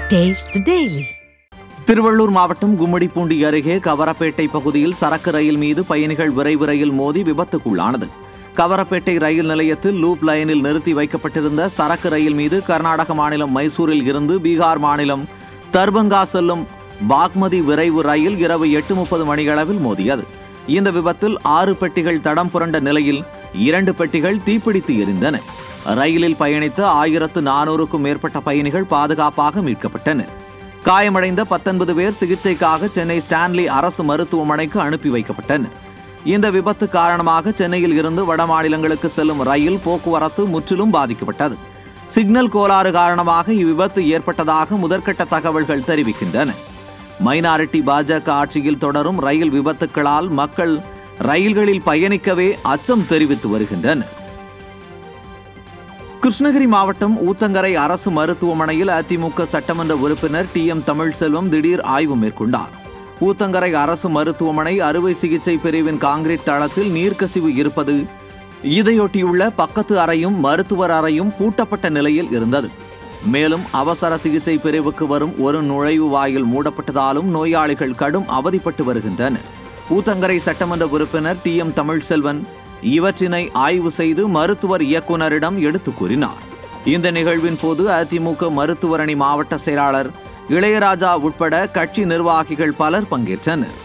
Taste the Daily. Tiruvallur மாவட்டம் கும்மிடிப்பூண்டி அருகே கவரப்பேட்டை பகுதியில் சரக்கு ரயில் மீது பயணிகள் விரைவு ரயில் மோதி விபத்துக்குள்ளானது கவரப்பேட்டை ரயில் நிலையத்தில் லூப் லைனில் நிறுத்தி வைக்கப்பட்டிருந்த சரக்கு ரயில் மீது கர்நாடக மாநிலம் மைசூரில் இருந்து பீகார் மாநிலம் தர்பங்கா செல்லும் பாக்மதி விரைவு ரயில் இரவு எட்டு முப்பது மணியளவில் மோதியது இந்த விபத்தில் ஆறு பெட்டிகள் தடம் புரண்ட நிலையில் இரண்டு பெட்டிகள் தீப்பிடித்து எரிந்தன ரயிலில் பயணித்த ஆயிரத்து நானூறுக்கும் மேற்பட்ட பயணிகள் பாதுகாப்பாக மீட்கப்பட்டனர் காயமடைந்த பத்தொன்பது பேர் சிகிச்சைக்காக சென்னை ஸ்டான்லி அரசு மருத்துவமனைக்கு அனுப்பி வைக்கப்பட்டனர் இந்த விபத்து காரணமாக சென்னையில் இருந்து வட மாநிலங்களுக்கு செல்லும் ரயில் போக்குவரத்து முற்றிலும் பாதிக்கப்பட்டது சிக்னல் கோளாறு காரணமாக இவ்விபத்து ஏற்பட்டதாக முதற்கட்ட தகவல்கள் தெரிவிக்கின்றன மைனாரிட்டி பாஜக ஆட்சியில் தொடரும் ரயில் விபத்துக்களால் மக்கள் ரயில்களில் பயணிக்கவே அச்சம் தெரிவித்து வருகின்றனர் கிருஷ்ணகிரி மாவட்டம் ஊத்தங்கரை அரசு மருத்துவமனையில் அதிமுக சட்டமன்ற உறுப்பினர் டி எம் தமிழ்செல்வம் திடீர் ஆய்வு மேற்கொண்டார் ஊத்தங்கரை அரசு மருத்துவமனை அறுவை சிகிச்சை பிரிவின் காங்கிரீட் தளத்தில் நீர்க்கசிவு இருப்பது இதையொட்டியுள்ள பக்கத்து அறையும் மருத்துவர் அறையும் பூட்டப்பட்ட நிலையில் இருந்தது மேலும் அவசர சிகிச்சை பிரிவுக்கு வரும் ஒரு நுழைவு வாயில் மூடப்பட்டதாலும் நோயாளிகள் கடும் அவதிப்பட்டு வருகின்றனர் ஊத்தங்கரை சட்டமன்ற உறுப்பினர் டி எம் தமிழ்செல்வன் இவற்றினை ஆய்வு செய்து மருத்துவர் இயக்குனரிடம் எடுத்துக் கூறினார் இந்த நிகழ்வின் போது அதிமுக மருத்துவரணி மாவட்ட செயலாளர் இளையராஜா உட்பட கட்சி நிர்வாகிகள் பலர் பங்கேற்றனர்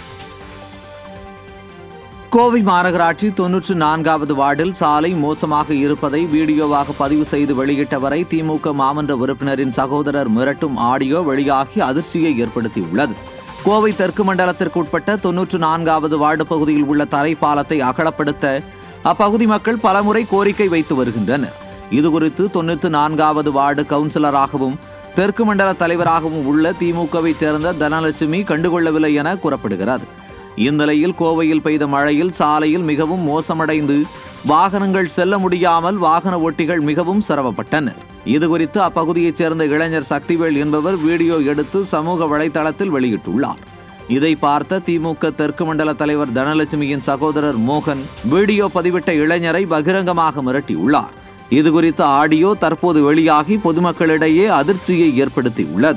கோவை மாநகராட்சி தொன்னூற்று நான்காவது வார்டில் சாலை மோசமாக இருப்பதை வீடியோவாக பதிவு செய்து வெளியிட்டவரை திமுக மாமன்ற உறுப்பினரின் சகோதரர் மிரட்டும் ஆடியோ வெளியாகி அதிர்ச்சியை ஏற்படுத்தியுள்ளது கோவை தெற்கு மண்டலத்திற்கு உட்பட்ட தொன்னூற்று நான்காவது வார்டு பகுதியில் உள்ள தரைப்பாலத்தை அகலப்படுத்த அப்பகுதி மக்கள் பலமுறை கோரிக்கை வைத்து வருகின்றனர் இதுகுறித்து தொண்ணூற்று நான்காவது வார்டு கவுன்சிலராகவும் தெற்கு மண்டல தலைவராகவும் உள்ள திமுகவைச் சேர்ந்த தனலட்சுமி கண்டுகொள்ளவில்லை என கூறப்படுகிறது இந்நிலையில் கோவையில் பெய்த மழையில் சாலையில் மிகவும் மோசமடைந்து வாகனங்கள் செல்ல முடியாமல் வாகன ஓட்டிகள் மிகவும் சிரமப்பட்டனர் இதுகுறித்து அப்பகுதியைச் சேர்ந்த இளைஞர் சக்திவேல் என்பவர் வீடியோ எடுத்து சமூக வலைதளத்தில் வெளியிட்டுள்ளார் இதை பார்த்த திமுக தெற்கு மண்டல தலைவர் தனலட்சுமியின் சகோதரர் மோகன் வீடியோ பதிவிட்ட இளைஞரை பகிரங்கமாக மிரட்டியுள்ளார் இதுகுறித்த ஆடியோ தற்போது வெளியாகி பொதுமக்களிடையே அதிர்ச்சியை ஏற்படுத்தியுள்ளது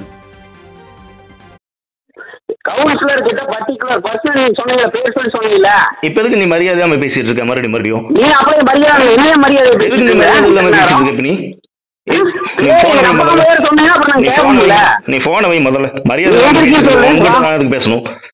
கவுன்சிலர் கிட்ட பர்டிகுலர் பர்சன் நீங்க சொன்னீங்க பேர் சொல்லி சொன்னீங்கல்ல இப்ப எதுக்கு நீ மரியாதையாம பேசிட்டு இருக்க மறுபடியும் மறுபடியும் நீ அப்படியே மரியாதை என்னைய மரியாதை எதுக்கு நீ மரியாதை இல்லாம பேசிட்டு இருக்க இப்ப நீ நீ ஏய், phone வை நம்ம முதல்ல. பேர் சொன்னீங்க, அப்ப நான் நீ phone கேட்கணும்ல. வை. நீ போன வை முதல்ல மரியாதை நீ இல்லாம எதுக்கு பேசிட்டு இருக்க. சொல்றேன்? உங்ககிட்ட நான் எதுக்கு பேசணும்